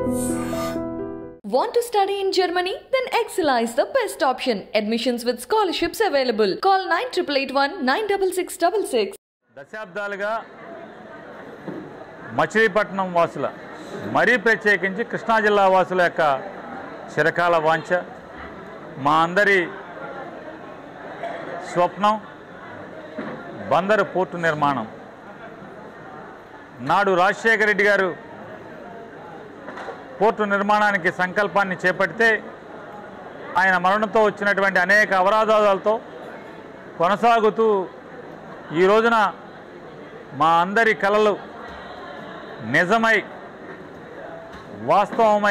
Want to study in Germany? Then Excella is the best option. Admissions with scholarships available. Call 9881 96666. దశాబ్దాలుగా మచిలీపట్నం వాసుల మరీ ప్రత్యేకించి కృష్ణా జిల్లా వాసుల యొక్క చిరకాల వాంఛ మా అందరి స్వప్నం బందరు పోర్టు నిర్మాణం నాడు రాజశేఖర రెడ్డి గారు పోర్టు నిర్మాణానికి సంకల్పాన్ని చేపడితే ఆయన మరణంతో వచ్చినటువంటి అనేక అవరాధాలతో కొనసాగుతూ ఈ రోజున మా అందరి కలలు నిజమై వాస్తవమై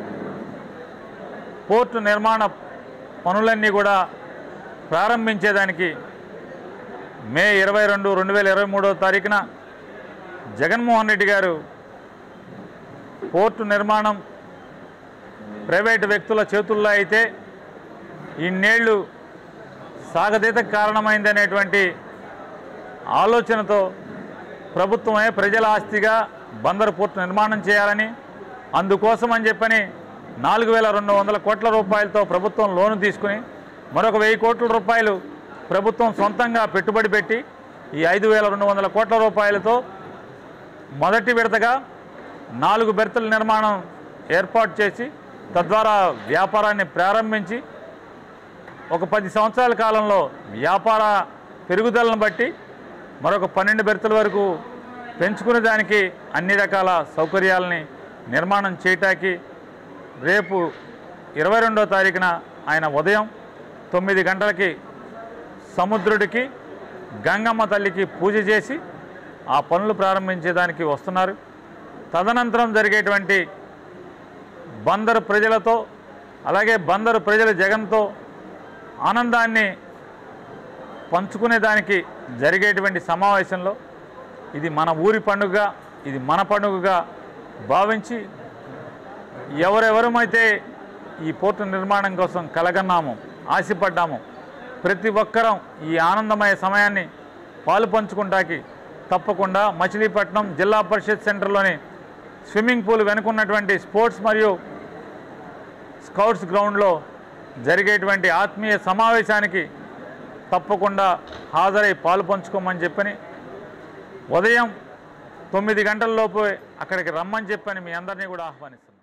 పోర్టు నిర్మాణ పనులన్నీ కూడా ప్రారంభించేదానికి మే ఇరవై రెండు రెండు వేల ఇరవై మూడవ తారీఖున జగన్మోహన్ రెడ్డి గారు పోర్టు నిర్మాణం ప్రైవేటు వ్యక్తుల చేతుల్లో అయితే ఇన్నేళ్లు సాగతీతకు కారణమైందనేటువంటి ఆలోచనతో ప్రభుత్వమే ప్రజల ఆస్తిగా బందరు పోర్టు నిర్మాణం చేయాలని అందుకోసం అని చెప్పని నాలుగు వేల రెండు వందల కోట్ల రూపాయలతో ప్రభుత్వం లోను తీసుకుని మరొక వెయ్యి కోట్ల రూపాయలు ప్రభుత్వం సొంతంగా పెట్టుబడి పెట్టి ఈ ఐదు వేల రెండు వందల కోట్ల రూపాయలతో మొదటి విడతగా నాలుగు బెర్తుల నిర్మాణం ఏర్పాటు చేసి తద్వారా వ్యాపారాన్ని ప్రారంభించి ఒక పది సంవత్సరాల కాలంలో వ్యాపార పెరుగుదలను బట్టి మరొక పన్నెండు బెర్తుల వరకు పెంచుకునే దానికి అన్ని రకాల సౌకర్యాలని నిర్మాణం చేయటానికి రేపు ఇరవై రెండో తారీఖున ఆయన ఉదయం తొమ్మిది గంటలకి సముద్రుడికి గంగమ్మ తల్లికి పూజ చేసి ఆ పనులు ప్రారంభించేదానికి వస్తున్నారు తదనంతరం జరిగేటువంటి బందరు ప్రజలతో అలాగే బందరు ప్రజల జగన్తో ఆనందాన్ని పంచుకునేదానికి జరిగేటువంటి సమావేశంలో ఇది మన ఊరి పండుగ ఇది మన పండుగగా భావించి ఎవరెవరమైతే ఈ పోర్టు నిర్మాణం కోసం కలగన్నామో ఆశపడ్డామో ప్రతి ఒక్కరం ఈ ఆనందమయ సమయాన్ని పాలు పంచుకుంటాకి తప్పకుండా మచిలీపట్నం జిల్లా పరిషత్ సెంటర్లోని స్విమ్మింగ్ పూల్ వెనుకున్నటువంటి స్పోర్ట్స్ మరియు స్కౌట్స్ గ్రౌండ్లో జరిగేటువంటి ఆత్మీయ సమావేశానికి తప్పకుండా హాజరై పాలు పంచుకోమని చెప్పని ఉదయం తొమ్మిది గంటల లోపు అక్కడికి రమ్మని చెప్పని మీ అందరినీ కూడా ఆహ్వానిస్తున్నాను